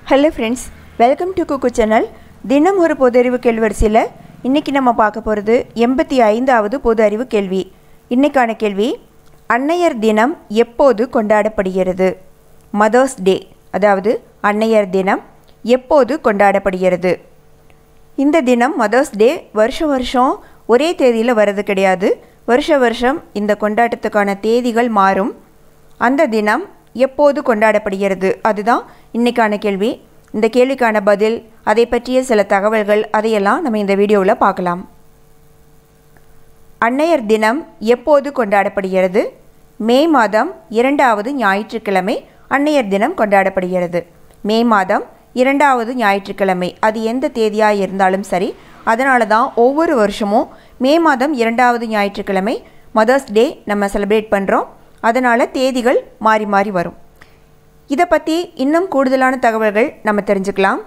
hello friends welcome to குக்கு channel தினம் ஒரு பொது அறிவு கேள்வி வரிசையில் இன்றைக்கி நம்ம பார்க்க போகிறது எண்பத்தி ஐந்தாவது பொது அறிவு கேள்வி இன்றைக்கான கேள்வி அன்னையர் தினம் எப்போது கொண்டாடப்படுகிறது மதர்ஸ் டே அதாவது அன்னையர் தினம் எப்போது கொண்டாடப்படுகிறது இந்த தினம் மதர்ஸ் டே வருஷம் வருஷம் ஒரே தேதியில் வர்றது கிடையாது வருஷ வருஷம் இந்த கொண்டாட்டத்துக்கான தேதிகள் மாறும் அந்த தினம் எப்போது கொண்டாடப்படுகிறது அதுதான் இன்னைக்கான கேள்வி இந்த கேள்விக்கான பதில் அதை பற்றிய சில தகவல்கள் அதையெல்லாம் நம்ம இந்த வீடியோவில் பார்க்கலாம் அன்னையர் தினம் எப்போது கொண்டாடப்படுகிறது மே மாதம் இரண்டாவது ஞாயிற்றுக்கிழமை அன்னையர் தினம் கொண்டாடப்படுகிறது மே மாதம் இரண்டாவது ஞாயிற்றுக்கிழமை அது எந்த தேதியாக இருந்தாலும் சரி அதனால தான் ஒவ்வொரு வருஷமும் மே மாதம் இரண்டாவது ஞாயிற்றுக்கிழமை மதர்ஸ் டே நம்ம செலிப்ரேட் பண்ணுறோம் அதனால் தேதிகள் மாறி மாறி வரும் இதை பற்றி இன்னும் கூடுதலான தகவல்கள் நம்ம தெரிஞ்சுக்கலாம்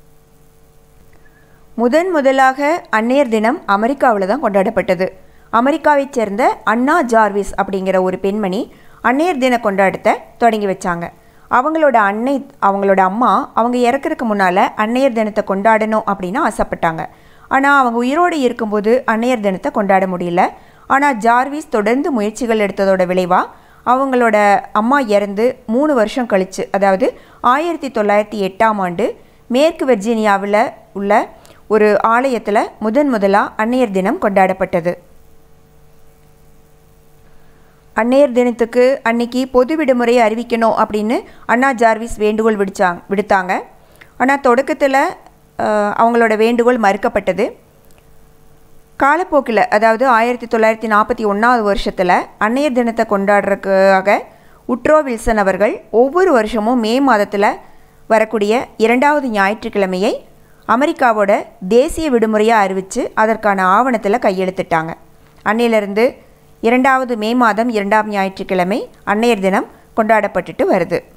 முதன் முதலாக அன்னையர் தினம் அமெரிக்காவில் தான் கொண்டாடப்பட்டது அமெரிக்காவைச் சேர்ந்த அண்ணா ஜார்விஸ் அப்படிங்கிற ஒரு பெண்மணி அன்னையர் தின கொண்டாட்டத்தை தொடங்கி வச்சாங்க அவங்களோட அன்னை அவங்களோட அம்மா அவங்க இறக்குறதுக்கு முன்னால் அன்னையர் தினத்தை கொண்டாடணும் அப்படின்னு ஆசைப்பட்டாங்க ஆனால் அவங்க உயிரோடு இருக்கும்போது அன்னையர் தினத்தை கொண்டாட முடியல ஆனால் ஜார்விஸ் தொடர்ந்து முயற்சிகள் எடுத்ததோட விளைவாக அவங்களோட அம்மா இறந்து மூணு வருஷம் கழிச்சு அதாவது ஆயிரத்தி தொள்ளாயிரத்தி எட்டாம் ஆண்டு மேற்கு வெர்ஜீனியாவில் உள்ள ஒரு ஆலயத்தில் முதன் முதலாக அன்னையர் தினம் கொண்டாடப்பட்டது அன்னையர் தினத்துக்கு அன்னைக்கு பொது விடுமுறை அறிவிக்கணும் அப்படின்னு அண்ணா ஜார்விஸ் வேண்டுகோள் விடுச்சாங்க விடுத்தாங்க ஆனால் தொடக்கத்தில் அஹ், அவங்களோட வேண்டுகோள் மறுக்கப்பட்டது காலப்போக்கில் அதாவது ஆயிரத்தி தொள்ளாயிரத்தி நாற்பத்தி ஒன்றாவது வருஷத்தில் அன்னையர் தினத்தை கொண்டாடுறதுக்காக உட்ரோ வில்சன் அவர்கள் ஒவ்வொரு வருஷமும் மே மாதத்தில் வரக்கூடிய இரண்டாவது ஞாயிற்றுக்கிழமையை அமெரிக்காவோட தேசிய விடுமுறையாக அறிவித்து அதற்கான ஆவணத்தில் கையெழுத்திட்டாங்க அன்னையிலிருந்து இரண்டாவது மே மாதம் இரண்டாம் ஞாயிற்றுக்கிழமை அன்னையர் தினம் கொண்டாடப்பட்டுட்டு வருது